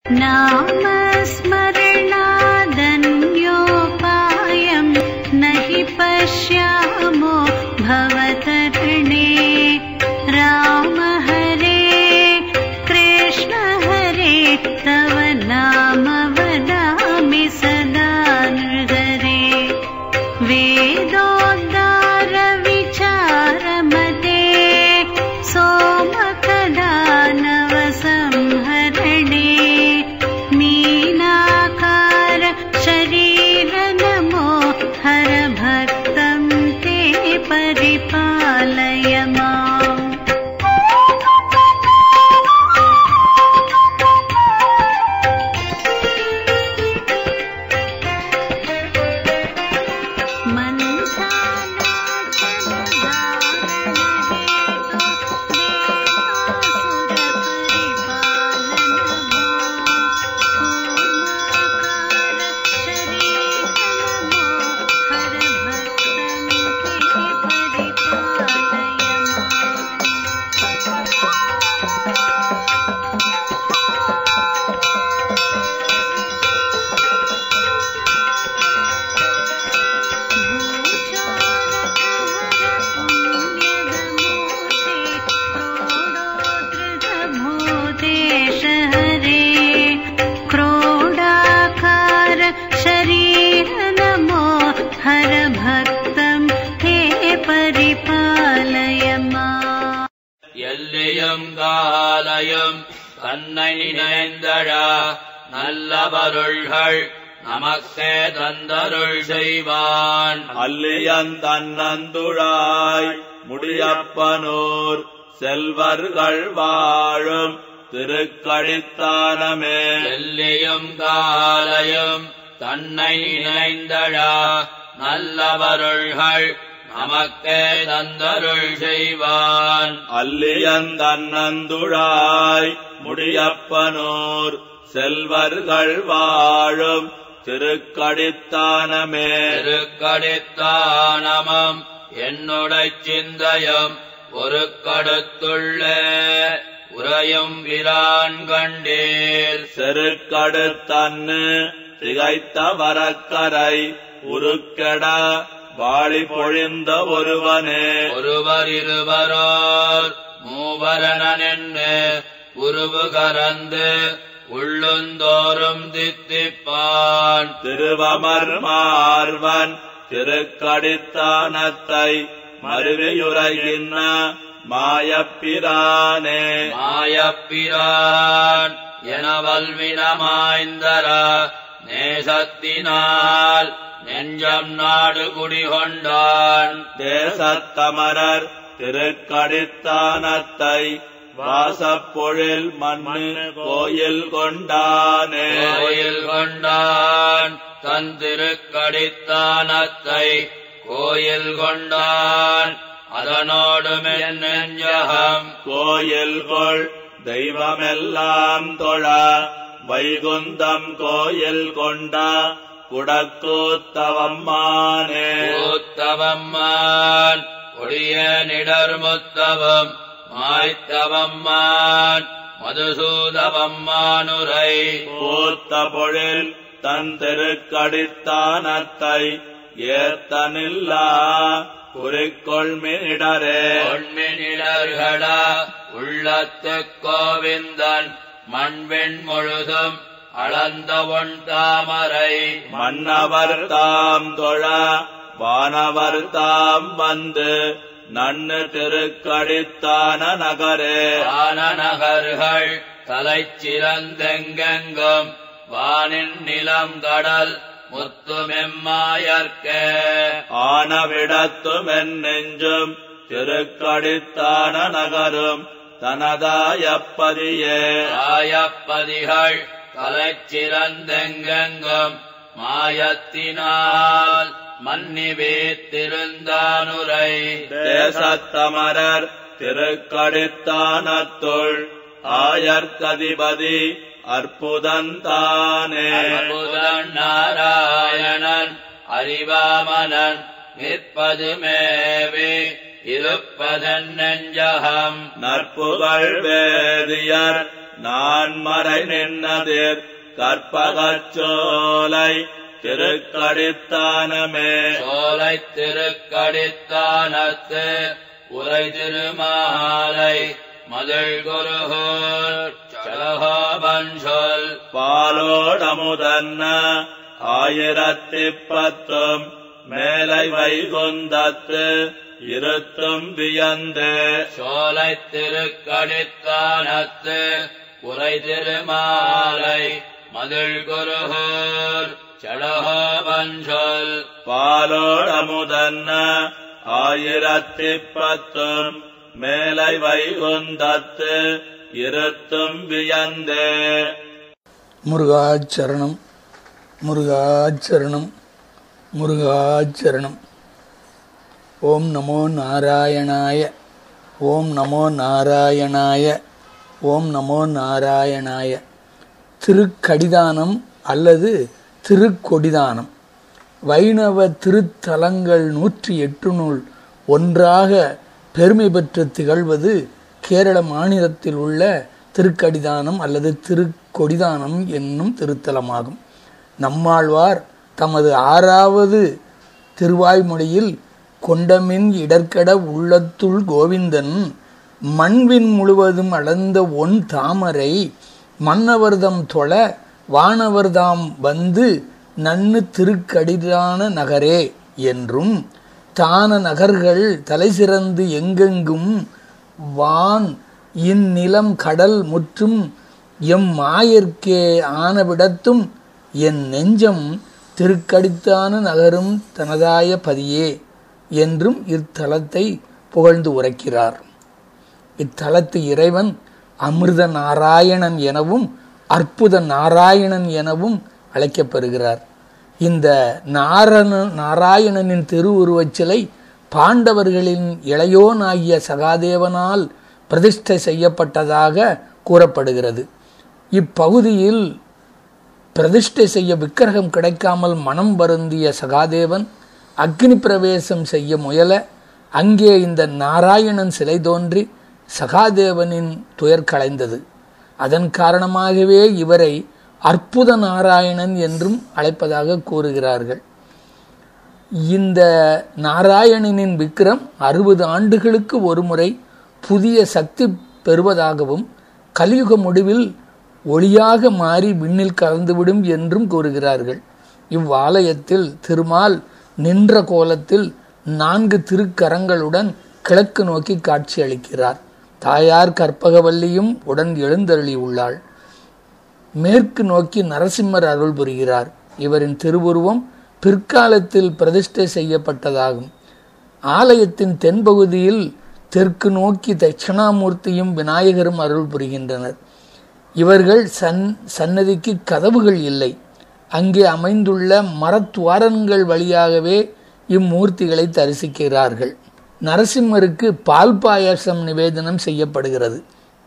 नामस्मरणादन्योपायम् न हि पश्यामो भवतर्णे राम हरे कृष्ण हरे तव नाम वदामि सदा नृहरे वेदोद्गारविचारमते सोमकदानवसंहरणे मीनाकार शरीर नमो हर भक्तं ते परिपालय माम् भूतेश हरे क्रोडाकार शरीर नमो हर भक्तं हे परिपालय मा எல்லையும் காலையும் தன்னை நினைந்தழா நல்ல பொருள்கள் நமக்கே தந்தருள் செய்வான் அல்லியன் தன்னந்துழாய் முடியப்பனூர் செல்வர்கள் வாழும் திருக்கழித்தானமே எல்லையும் காலையும் தன்னை நினைந்தழா நல்ல பொருள்கள் நமக்கே தந்தருள் செய்வான் அல்லியன் தன்னந்துழாய் முடியப்பனூர் செல்வர்கள் வாழும் திருக்கடித்தானமே திருக்கடித்தானமும் என்னுடைய சிந்தையும் ஒரு கடுத்துள்ளே உறையும் விரான் கண்டீர் செருக்கடுத்தன்னு திகைத்த வரக்கரை உருக்கட வாளி பொழிந்த ஒருவனே ஒருவர் இருவரோர் மூவரணன் என்று உருவு கறந்து உள்ளுந்தோறும் தித்திப்பான் திருவமர் மார்வன் திருக்கடித்தானத்தை மருவியுரைகின்ற மாயப்பிரானே மாயப்பிரான் என வல்வினமாய்ந்தர நேசத்தினால் நெஞ்சம் நாடு குடிகொண்டான் தேசத்தமரர் திருக்கடித்தானத்தை வாசப்பொழில் மண்ணு கோயில் கொண்டானே கோயில் கொண்டான் தன் திருக்கடித்தானத்தை கோயில் கொண்டான் அதனோடு மென் நெஞ்சகம் கோயில் கொள் தெய்வமெல்லாம் தொழ வைகுந்தம் கோயில் கொண்ட குடக்கூத்தவம்மானே கூத்தவம்மான் கொடிய நிடர்முத்தவம் மாய்த்தவம்மான் மதுசூதவம்மானுரை பூத்த பொழில் தன் திருக்கடித்தானத்தை ஏத்தனில்லா குறிக்கொள்மிடரே பொன்மினிடர்களா உள்ளத்து கோவிந்தன் மண்வெண் முழுதும் அளந்த ஒன் தாமரை மன்னவர் தாம் தொழ வானவர் தாம் வந்து நன்னு திருக்கடித்தான நகரே வானநகர்கள் தலைச்சிறந்தெங்கெங்கும் வானின் நிலம் கடல் முத்துமெம்மாயற்கே ஆனவிடத்தும் நெஞ்சும் திருக்கடித்தான நகரும் தனதாயப்பதியே ஆயப்பதிகள் தலைச்சிறந்தெங்கெங்கும் மாயத்தினால் மன்னி வீத்திருந்தானுரை தேசத்தமரர் திருக்கடித்தானத்துள் ஆயர்கதிபதி அற்புதந்தானே அற்புதன் நாராயணன் அறிவாமனன் நிற்பது மேவே இருப்பதன் நெஞ்சகம் நற்புகழ் வேதியர் நான்மறை நின்னதிர் கற்பகச்சோலை திருக்கடித்தானமே சோலைத் திருக்கடித்தானத்து உரை திருமாலை மதில் குருகூர் சலகோபன் சொல் பாலோடமுதன்ன ஆயிரத்தி பத்தும் மேலை வைகுந்தத்து இருத்தும் வியந்து சோலைத் திருக்கடித்தானத்து உரை திருமாலை மதில் குருகூர் சலகோபன் சொல் பாலோடமுதன்ன ஆயிரத்தி பத்தும் மேலை வைகுந்தத்து இருத்தும் வியந்து முருகாச்சரணம் முருகாச்சரணம் முருகாச்சரணம் ஓம் நமோ நாராயணாய ஓம் நமோ நாராயணாய ஓம் நமோ நாராயணாய திருக்கடிதானம் அல்லது திருக்கொடிதானம் வைணவ திருத்தலங்கள் நூற்றி எட்டு நூல் ஒன்றாக பெருமை பெற்று திகழ்வது கேரள மாநிலத்தில் உள்ள திருக்கடிதானம் அல்லது திருக்கொடிதானம் என்னும் திருத்தலமாகும் நம்மாழ்வார் தமது ஆறாவது திருவாய்மொழியில் கொண்டமின் இடர்கட உள்ளத்துள் கோவிந்தன் மண்வின் முழுவதும் அளந்த ஒன் தாமரை மன்னவர்தம் தொழ வானவர்தாம் வந்து நன்னு திருக்கடிதான நகரே என்றும் தான நகர்கள் தலை சிறந்து எங்கெங்கும் வான் இந்நிலம் கடல் முற்றும் எம் மாயர்க்கே ஆனவிடத்தும் என் நெஞ்சம் திருக்கடித்தான நகரும் தனதாய பதியே என்றும் இத்தலத்தை புகழ்ந்து உரைக்கிறார் இத்தலத்து இறைவன் அமிர்த நாராயணன் எனவும் அற்புத நாராயணன் எனவும் அழைக்கப்பெறுகிறார் இந்த நாரண நாராயணனின் திருவுருவச் சிலை பாண்டவர்களின் இளையோனாகிய சகாதேவனால் பிரதிஷ்டை செய்யப்பட்டதாக கூறப்படுகிறது இப்பகுதியில் பிரதிஷ்டை செய்ய விக்கிரகம் கிடைக்காமல் மனம் வருந்திய சகாதேவன் அக்னி பிரவேசம் செய்ய முயல அங்கே இந்த நாராயணன் சிலை தோன்றி சகாதேவனின் துயர் களைந்தது அதன் காரணமாகவே இவரை அற்புத நாராயணன் என்றும் அழைப்பதாக கூறுகிறார்கள் இந்த நாராயணனின் விக்கிரம் அறுபது ஆண்டுகளுக்கு ஒருமுறை புதிய சக்தி பெறுவதாகவும் கலியுக முடிவில் ஒளியாக மாறி விண்ணில் கலந்துவிடும் என்றும் கூறுகிறார்கள் இவ்வாலயத்தில் திருமால் நின்ற கோலத்தில் நான்கு திருக்கரங்களுடன் கிழக்கு நோக்கி காட்சியளிக்கிறார் தாயார் கற்பகவல்லியும் உடன் எழுந்தருளி உள்ளாள் மேற்கு நோக்கி நரசிம்மர் அருள் புரிகிறார் இவரின் திருவுருவம் பிற்காலத்தில் பிரதிஷ்டை செய்யப்பட்டதாகும் ஆலயத்தின் தென்பகுதியில் தெற்கு நோக்கி தட்சிணாமூர்த்தியும் விநாயகரும் அருள் புரிகின்றனர் இவர்கள் சன் சன்னதிக்கு கதவுகள் இல்லை அங்கே அமைந்துள்ள மரத்துவாரங்கள் வழியாகவே இம்மூர்த்திகளை தரிசிக்கிறார்கள் நரசிம்மருக்கு பால் பாயாசம் நிவேதனம் செய்யப்படுகிறது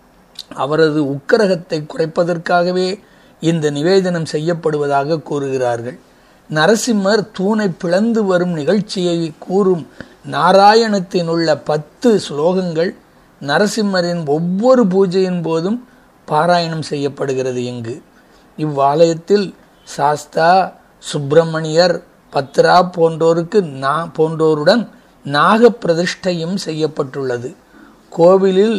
அவரது உக்கரகத்தை குறைப்பதற்காகவே இந்த நிவேதனம் செய்யப்படுவதாக கூறுகிறார்கள் நரசிம்மர் தூணை பிளந்து வரும் நிகழ்ச்சியை கூறும் நாராயணத்தின் உள்ள பத்து ஸ்லோகங்கள் நரசிம்மரின் ஒவ்வொரு பூஜையின் போதும் பாராயணம் செய்யப்படுகிறது இங்கு இவ்வாலயத்தில் சாஸ்தா சுப்பிரமணியர் பத்ரா போன்றோருக்கு நா போன்றோருடன் நாக பிரதிஷ்டையும் செய்யப்பட்டுள்ளது கோவிலில்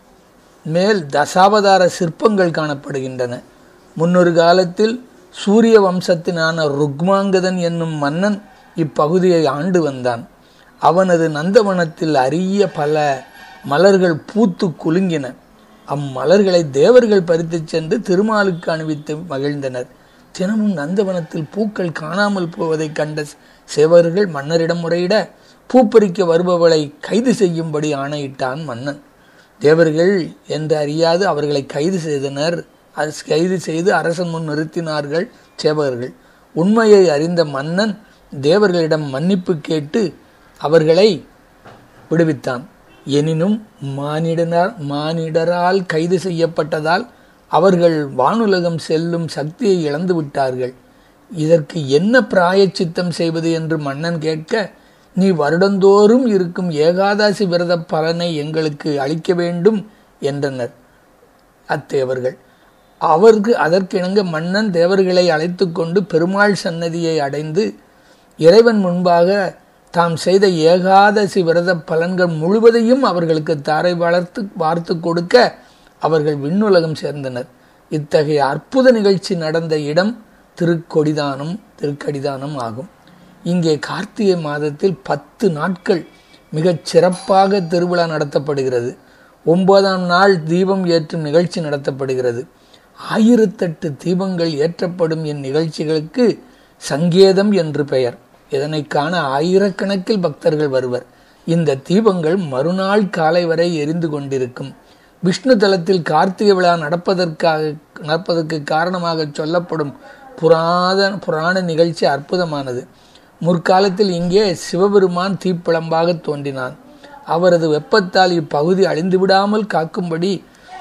மேல் தசாவதார சிற்பங்கள் காணப்படுகின்றன முன்னொரு காலத்தில் சூரிய வம்சத்தினான ருக்மாங்கதன் என்னும் மன்னன் இப்பகுதியை ஆண்டு வந்தான் அவனது நந்தவனத்தில் அரிய பல மலர்கள் பூத்து குலுங்கின அம்மலர்களை தேவர்கள் பறித்துச் சென்று திருமாலுக்கு அணிவித்து மகிழ்ந்தனர் தினமும் நந்தவனத்தில் பூக்கள் காணாமல் போவதைக் கண்ட சேவர்கள் மன்னரிடம் முறையிட பூப்பறிக்க வருபவளை கைது செய்யும்படி ஆணையிட்டான் மன்னன் தேவர்கள் என்று அறியாது அவர்களை கைது செய்தனர் அது கைது செய்து அரசன் முன் நிறுத்தினார்கள் சேவகர்கள் உண்மையை அறிந்த மன்னன் தேவர்களிடம் மன்னிப்பு கேட்டு அவர்களை விடுவித்தான் எனினும் மானிடனால் மானிடரால் கைது செய்யப்பட்டதால் அவர்கள் வானுலகம் செல்லும் சக்தியை இழந்து விட்டார்கள் இதற்கு என்ன பிராயச்சித்தம் செய்வது என்று மன்னன் கேட்க நீ வருடந்தோறும் இருக்கும் ஏகாதசி விரத பலனை எங்களுக்கு அளிக்க வேண்டும் என்றனர் அத்தேவர்கள் அவருக்கு அதற்கிணங்க மன்னன் தேவர்களை அழைத்து கொண்டு பெருமாள் சன்னதியை அடைந்து இறைவன் முன்பாக தாம் செய்த ஏகாதசி விரத பலன்கள் முழுவதையும் அவர்களுக்கு தாரை வளர்த்து வார்த்து கொடுக்க அவர்கள் விண்ணுலகம் சேர்ந்தனர் இத்தகைய அற்புத நிகழ்ச்சி நடந்த இடம் திருக்கொடிதானம் திருக்கடிதானம் ஆகும் இங்கே கார்த்திகை மாதத்தில் பத்து நாட்கள் மிகச் சிறப்பாக திருவிழா நடத்தப்படுகிறது ஒன்பதாம் நாள் தீபம் ஏற்றும் நிகழ்ச்சி நடத்தப்படுகிறது ஆயிரத்தெட்டு தீபங்கள் ஏற்றப்படும் இந்நிகழ்ச்சிகளுக்கு சங்கேதம் என்று பெயர் இதனை காண ஆயிரக்கணக்கில் பக்தர்கள் வருவர் இந்த தீபங்கள் மறுநாள் காலை வரை எரிந்து கொண்டிருக்கும் விஷ்ணு தலத்தில் கார்த்திகை விழா நடப்பதற்காக நடப்பதற்கு காரணமாக சொல்லப்படும் புராதன புராண நிகழ்ச்சி அற்புதமானது முற்காலத்தில் இங்கே சிவபெருமான் தீப்பிழம்பாக தோன்றினான் அவரது வெப்பத்தால் இப்பகுதி அழிந்து விடாமல் காக்கும்படி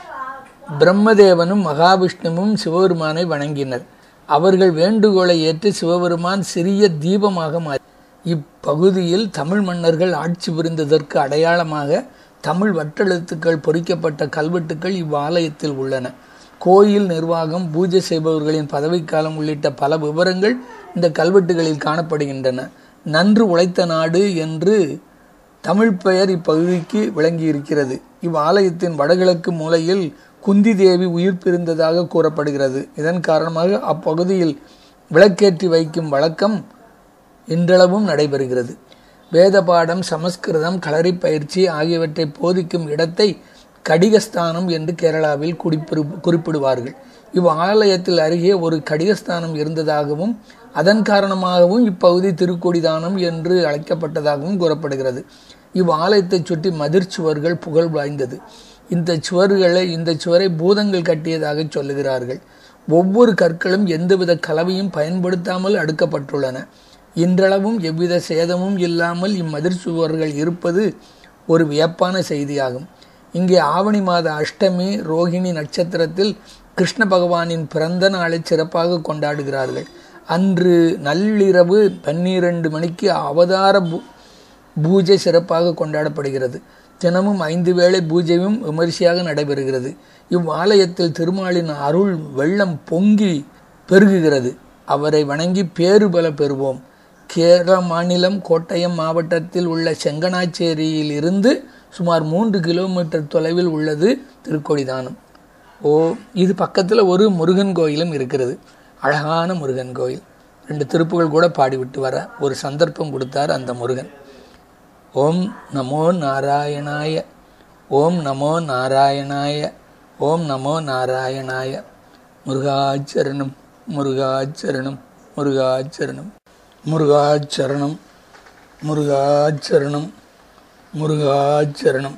பிரம்மதேவனும் மகாவிஷ்ணுவும் சிவபெருமானை வணங்கினர் அவர்கள் வேண்டுகோளை ஏற்று சிவபெருமான் சிறிய தீபமாக மாறி இப்பகுதியில் தமிழ் மன்னர்கள் ஆட்சி புரிந்ததற்கு அடையாளமாக தமிழ் வட்டெழுத்துக்கள் பொறிக்கப்பட்ட கல்வெட்டுக்கள் இவ்வாலயத்தில் உள்ளன கோயில் நிர்வாகம் பூஜை செய்பவர்களின் பதவிக்காலம் உள்ளிட்ட பல விவரங்கள் இந்த கல்வெட்டுகளில் காணப்படுகின்றன நன்று உழைத்த நாடு என்று தமிழ் பெயர் இப்பகுதிக்கு விளங்கியிருக்கிறது இவ்வாலயத்தின் வடகிழக்கு மூலையில் குந்தி தேவி உயிர் பிரிந்ததாக கூறப்படுகிறது இதன் காரணமாக அப்பகுதியில் விளக்கேற்றி வைக்கும் வழக்கம் இன்றளவும் நடைபெறுகிறது வேத பாடம் சமஸ்கிருதம் களரி பயிற்சி ஆகியவற்றை போதிக்கும் இடத்தை கடிகஸ்தானம் என்று கேரளாவில் குறிப்பிடு குறிப்பிடுவார்கள் இவ்வாலயத்தில் அருகே ஒரு கடிகஸ்தானம் இருந்ததாகவும் அதன் காரணமாகவும் இப்பகுதி திருக்கொடிதானம் என்று அழைக்கப்பட்டதாகவும் கூறப்படுகிறது இவ்வாலயத்தை சுற்றி மதிர் சுவர்கள் புகழ் வாய்ந்தது இந்த சுவர்களை இந்த சுவரை பூதங்கள் கட்டியதாக சொல்லுகிறார்கள் ஒவ்வொரு கற்களும் எந்தவித கலவையும் பயன்படுத்தாமல் அடுக்கப்பட்டுள்ளன இன்றளவும் எவ்வித சேதமும் இல்லாமல் இம்மதிர் சுவர்கள் இருப்பது ஒரு வியப்பான செய்தியாகும் இங்கே ஆவணி மாத அஷ்டமி ரோஹிணி நட்சத்திரத்தில் கிருஷ்ண பகவானின் பிறந்த நாளை சிறப்பாக கொண்டாடுகிறார்கள் அன்று நள்ளிரவு பன்னிரண்டு மணிக்கு அவதார பூ பூஜை சிறப்பாக கொண்டாடப்படுகிறது தினமும் ஐந்து வேளை பூஜையும் விமரிசையாக நடைபெறுகிறது இவ்வாலயத்தில் திருமாலின் அருள் வெள்ளம் பொங்கி பெருகுகிறது அவரை வணங்கி பேறு பல பெறுவோம் கேரள மாநிலம் கோட்டயம் மாவட்டத்தில் உள்ள செங்கனாச்சேரியில் இருந்து சுமார் மூன்று கிலோமீட்டர் தொலைவில் உள்ளது திருக்கொடிதானம் ஓ இது பக்கத்தில் ஒரு முருகன் கோயிலும் இருக்கிறது அழகான முருகன் கோயில் ரெண்டு திருப்புகள் கூட பாடிவிட்டு வர ஒரு சந்தர்ப்பம் கொடுத்தார் அந்த முருகன் ஓம் நமோ நாராயணாய ஓம் நமோ நாராயணாய ஓம் நமோ நாராயணாய முருகாச்சரணம் முருகாச்சரணம் முருகாச்சரணம் முருகாச்சரணம் முருகாச்சரணம் முருகாச்சரணம்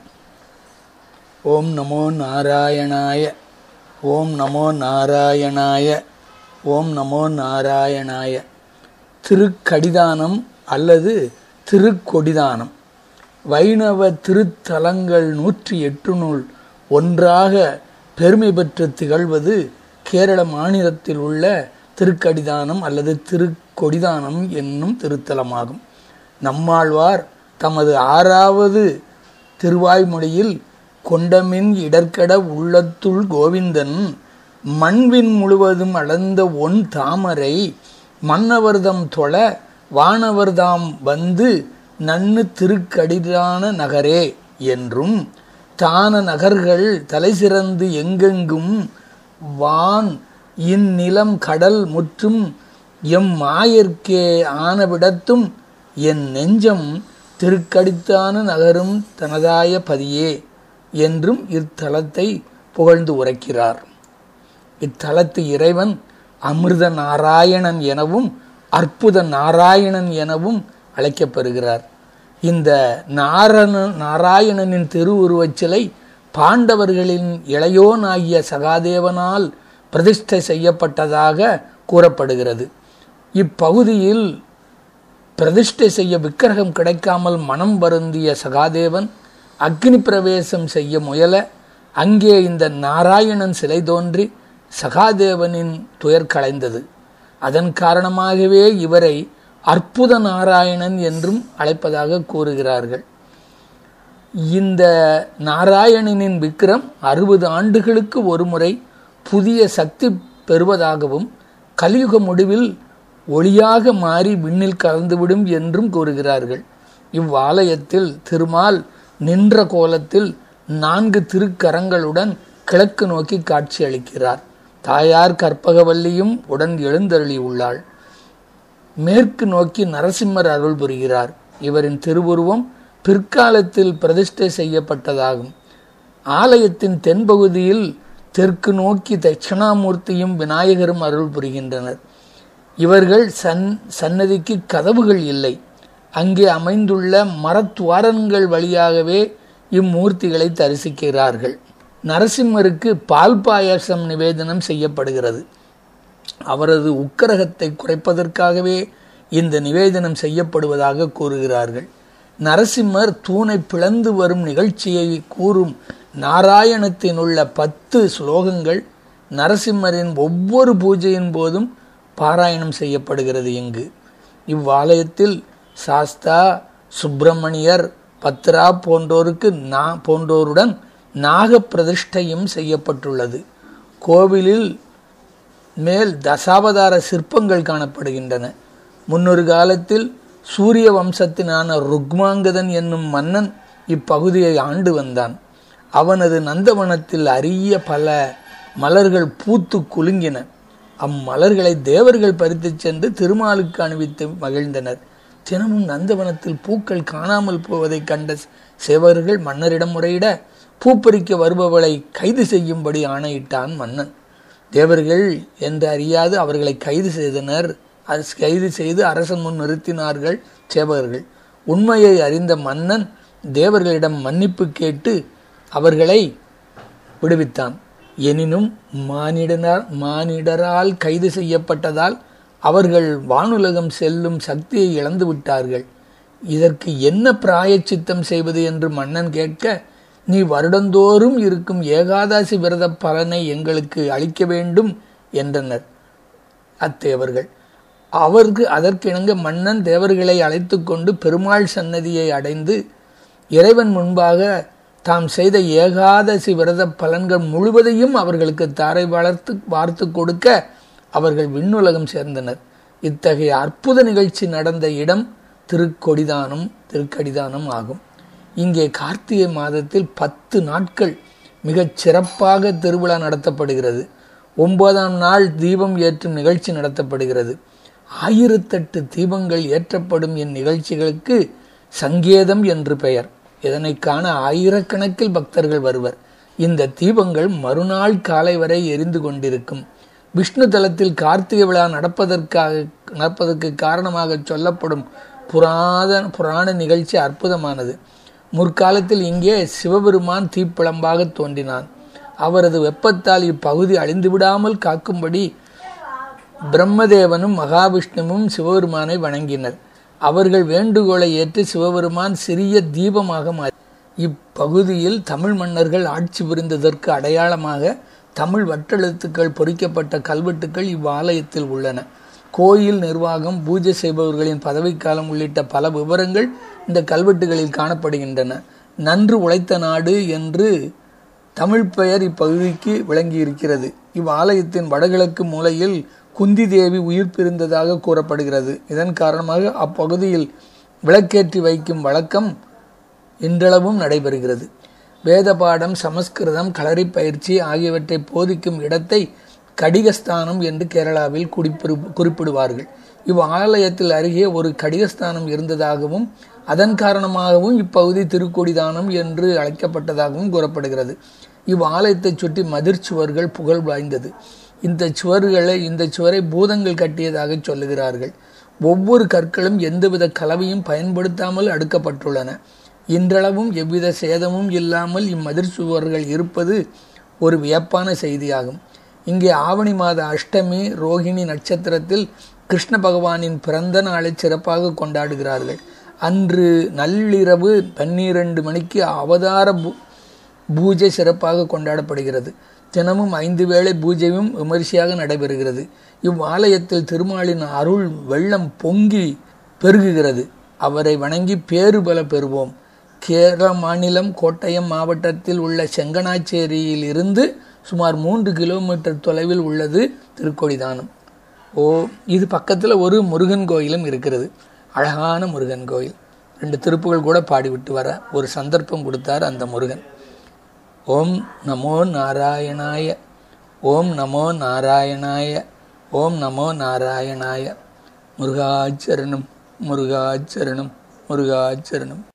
ஓம் நமோ நாராயணாய ஓம் நமோ நாராயணாய ஓம் நமோ நாராயணாய திருக்கடிதானம் அல்லது திருக்கொடிதானம் வைணவ திருத்தலங்கள் நூற்றி எட்டு நூல் ஒன்றாக பெருமை பெற்று திகழ்வது கேரள மாநிலத்தில் உள்ள திருக்கடிதானம் அல்லது திருக்கொடிதானம் என்னும் திருத்தலமாகும் நம்மாழ்வார் தமது ஆறாவது திருவாய்மொழியில் கொண்டமின் இடர்கட உள்ளத்துள் கோவிந்தன் மண்வின் முழுவதும் அளந்த ஒன் தாமரை மன்னவர்தம் தொழ வானவர்தாம் வந்து நன்னு திருக்கடிதான நகரே என்றும் தான நகர்கள் தலை சிறந்து எங்கெங்கும் வான் இந்நிலம் கடல் முற்றும் எம் மாயர்க்கே ஆனவிடத்தும் என் நெஞ்சம் திருக்கடித்தான நகரும் தனதாய பதியே என்றும் இத்தலத்தை புகழ்ந்து உரைக்கிறார் இத்தலத்து இறைவன் அமிர்த நாராயணன் எனவும் அற்புத நாராயணன் எனவும் அழைக்கப்பெறுகிறார் இந்த நாரண நாராயணனின் திருவுருவச் சிலை பாண்டவர்களின் இளையோனாகிய சகாதேவனால் பிரதிஷ்டை செய்யப்பட்டதாக கூறப்படுகிறது இப்பகுதியில் பிரதிஷ்டை செய்ய விக்கிரகம் கிடைக்காமல் மனம் வருந்திய சகாதேவன் அக்னி பிரவேசம் செய்ய முயல அங்கே இந்த நாராயணன் சிலை தோன்றி சகாதேவனின் துயர் களைந்தது அதன் காரணமாகவே இவரை அற்புத நாராயணன் என்றும் அழைப்பதாக கூறுகிறார்கள் இந்த நாராயணனின் விக்ரம் அறுபது ஆண்டுகளுக்கு ஒருமுறை புதிய சக்தி பெறுவதாகவும் கலியுக முடிவில் ஒளியாக மாறி விண்ணில் கலந்துவிடும் என்றும் கூறுகிறார்கள் இவ்வாலயத்தில் திருமால் நின்ற கோலத்தில் நான்கு திருக்கரங்களுடன் கிழக்கு நோக்கி காட்சியளிக்கிறார் தாயார் கற்பகவல்லியும் உடன் எழுந்தருளி உள்ளாள் மேற்கு நோக்கி நரசிம்மர் அருள் புரிகிறார் இவரின் திருவுருவம் பிற்காலத்தில் பிரதிஷ்டை செய்யப்பட்டதாகும் ஆலயத்தின் தென்பகுதியில் தெற்கு நோக்கி தட்சிணாமூர்த்தியும் விநாயகரும் அருள் புரிகின்றனர் இவர்கள் சன் சன்னதிக்கு கதவுகள் இல்லை அங்கே அமைந்துள்ள மரத்துவாரங்கள் வழியாகவே இம்மூர்த்திகளை தரிசிக்கிறார்கள் நரசிம்மருக்கு பால் பாயாசம் நிவேதனம் செய்யப்படுகிறது அவரது உக்கிரகத்தை குறைப்பதற்காகவே இந்த நிவேதனம் செய்யப்படுவதாக கூறுகிறார்கள் நரசிம்மர் தூணை பிளந்து வரும் நிகழ்ச்சியை கூறும் நாராயணத்தின் உள்ள பத்து ஸ்லோகங்கள் நரசிம்மரின் ஒவ்வொரு பூஜையின் போதும் பாராயணம் செய்யப்படுகிறது இங்கு இவ்வாலயத்தில் சாஸ்தா சுப்பிரமணியர் பத்ரா போன்றோருக்கு நா போன்றோருடன் நாக பிரதிஷ்டையும் செய்யப்பட்டுள்ளது கோவிலில் மேல் தசாவதார சிற்பங்கள் காணப்படுகின்றன முன்னொரு காலத்தில் சூரிய வம்சத்தினான ருக்மாங்கதன் என்னும் மன்னன் இப்பகுதியை ஆண்டு வந்தான் அவனது நந்தவனத்தில் அரிய பல மலர்கள் பூத்து குலுங்கின அம்மலர்களை தேவர்கள் பறித்துச் சென்று திருமாலுக்கு அணிவித்து மகிழ்ந்தனர் தினமும் நந்தவனத்தில் பூக்கள் காணாமல் போவதைக் கண்ட சேவர்கள் மன்னரிடம் முறையிட பூப்பறிக்க வருபவளை கைது செய்யும்படி ஆணையிட்டான் மன்னன் தேவர்கள் என்று அறியாது அவர்களை கைது செய்தனர் அது கைது செய்து அரசன் முன் நிறுத்தினார்கள் சேவகர்கள் உண்மையை அறிந்த மன்னன் தேவர்களிடம் மன்னிப்பு கேட்டு அவர்களை விடுவித்தான் எனினும் மானிடனால் மானிடரால் கைது செய்யப்பட்டதால் அவர்கள் வானுலகம் செல்லும் சக்தியை இழந்து விட்டார்கள் இதற்கு என்ன பிராயச்சித்தம் செய்வது என்று மன்னன் கேட்க நீ வருடந்தோறும் இருக்கும் ஏகாதசி விரத பலனை எங்களுக்கு அளிக்க வேண்டும் என்றனர் அத்தேவர்கள் அவருக்கு அதற்கிணங்க மன்னன் தேவர்களை அழைத்து கொண்டு பெருமாள் சன்னதியை அடைந்து இறைவன் முன்பாக தாம் செய்த ஏகாதசி விரத பலன்கள் முழுவதையும் அவர்களுக்கு தாரை வளர்த்து வார்த்து கொடுக்க அவர்கள் விண்ணுலகம் சேர்ந்தனர் இத்தகைய அற்புத நிகழ்ச்சி நடந்த இடம் திருக்கொடிதானம் திருக்கடிதானம் ஆகும் இங்கே கார்த்திகை மாதத்தில் பத்து நாட்கள் மிகச் சிறப்பாக திருவிழா நடத்தப்படுகிறது ஒன்பதாம் நாள் தீபம் ஏற்றும் நிகழ்ச்சி நடத்தப்படுகிறது ஆயிரத்தெட்டு தீபங்கள் ஏற்றப்படும் இந்நிகழ்ச்சிகளுக்கு சங்கேதம் என்று பெயர் இதனை காண ஆயிரக்கணக்கில் பக்தர்கள் வருவர் இந்த தீபங்கள் மறுநாள் காலை வரை எரிந்து கொண்டிருக்கும் விஷ்ணு தலத்தில் கார்த்திகை விழா நடப்பதற்காக நடப்பதற்கு காரணமாக சொல்லப்படும் புராதன புராண நிகழ்ச்சி அற்புதமானது முற்காலத்தில் இங்கே சிவபெருமான் தீப்பிழம்பாக தோன்றினான் அவரது வெப்பத்தால் இப்பகுதி அழிந்து விடாமல் காக்கும்படி பிரம்மதேவனும் மகாவிஷ்ணுவும் சிவபெருமானை வணங்கினர் அவர்கள் வேண்டுகோளை ஏற்று சிவபெருமான் சிறிய தீபமாக மாறி இப்பகுதியில் தமிழ் மன்னர்கள் ஆட்சி புரிந்ததற்கு அடையாளமாக தமிழ் வட்டெழுத்துக்கள் பொறிக்கப்பட்ட கல்வெட்டுக்கள் இவ்வாலயத்தில் உள்ளன கோயில் நிர்வாகம் பூஜை செய்பவர்களின் பதவிக்காலம் உள்ளிட்ட பல விவரங்கள் இந்த கல்வெட்டுகளில் காணப்படுகின்றன நன்று உழைத்த நாடு என்று தமிழ் பெயர் இப்பகுதிக்கு விளங்கி இருக்கிறது இவ்வாலயத்தின் வடகிழக்கு மூலையில் குந்தி தேவி உயிர் பிரிந்ததாக கூறப்படுகிறது இதன் காரணமாக அப்பகுதியில் விளக்கேற்றி வைக்கும் வழக்கம் இன்றளவும் நடைபெறுகிறது வேத பாடம் சமஸ்கிருதம் களரி பயிற்சி ஆகியவற்றை போதிக்கும் இடத்தை கடிகஸ்தானம் என்று கேரளாவில் குறிப்பிடு குறிப்பிடுவார்கள் இவ்வாலயத்தில் அருகே ஒரு கடிகஸ்தானம் இருந்ததாகவும் அதன் காரணமாகவும் இப்பகுதி திருக்கொடிதானம் என்று அழைக்கப்பட்டதாகவும் கூறப்படுகிறது இவ்வாலயத்தை சுற்றி மதிர் சுவர்கள் புகழ் வாய்ந்தது இந்த சுவர்களை இந்த சுவரை பூதங்கள் கட்டியதாக சொல்லுகிறார்கள் ஒவ்வொரு கற்களும் எந்தவித கலவையும் பயன்படுத்தாமல் அடுக்கப்பட்டுள்ளன இன்றளவும் எவ்வித சேதமும் இல்லாமல் இம்மதிர் சுவர்கள் இருப்பது ஒரு வியப்பான செய்தியாகும் இங்கே ஆவணி மாத அஷ்டமி ரோஹிணி நட்சத்திரத்தில் கிருஷ்ண பகவானின் பிறந்த நாளை சிறப்பாக கொண்டாடுகிறார்கள் அன்று நள்ளிரவு பன்னிரண்டு மணிக்கு அவதார பூ பூஜை சிறப்பாக கொண்டாடப்படுகிறது தினமும் ஐந்து வேளை பூஜையும் விமரிசையாக நடைபெறுகிறது இவ்வாலயத்தில் திருமாலின் அருள் வெள்ளம் பொங்கி பெருகுகிறது அவரை வணங்கி பேறு பல பெறுவோம் கேரள மாநிலம் கோட்டயம் மாவட்டத்தில் உள்ள செங்கனாச்சேரியில் இருந்து சுமார் மூன்று கிலோமீட்டர் தொலைவில் உள்ளது திருக்கொடிதானம் ஓ இது பக்கத்தில் ஒரு முருகன் கோயிலும் இருக்கிறது அழகான முருகன் கோயில் ரெண்டு திருப்புகள் கூட பாடிவிட்டு வர ஒரு சந்தர்ப்பம் கொடுத்தார் அந்த முருகன் ஓம் நமோ நாராயணாய ஓம் நமோ நாராயணாய ஓம் நமோ நாராயணாய முருகாச்சரணம் முருகாச்சரணம் முருகாச்சரணம்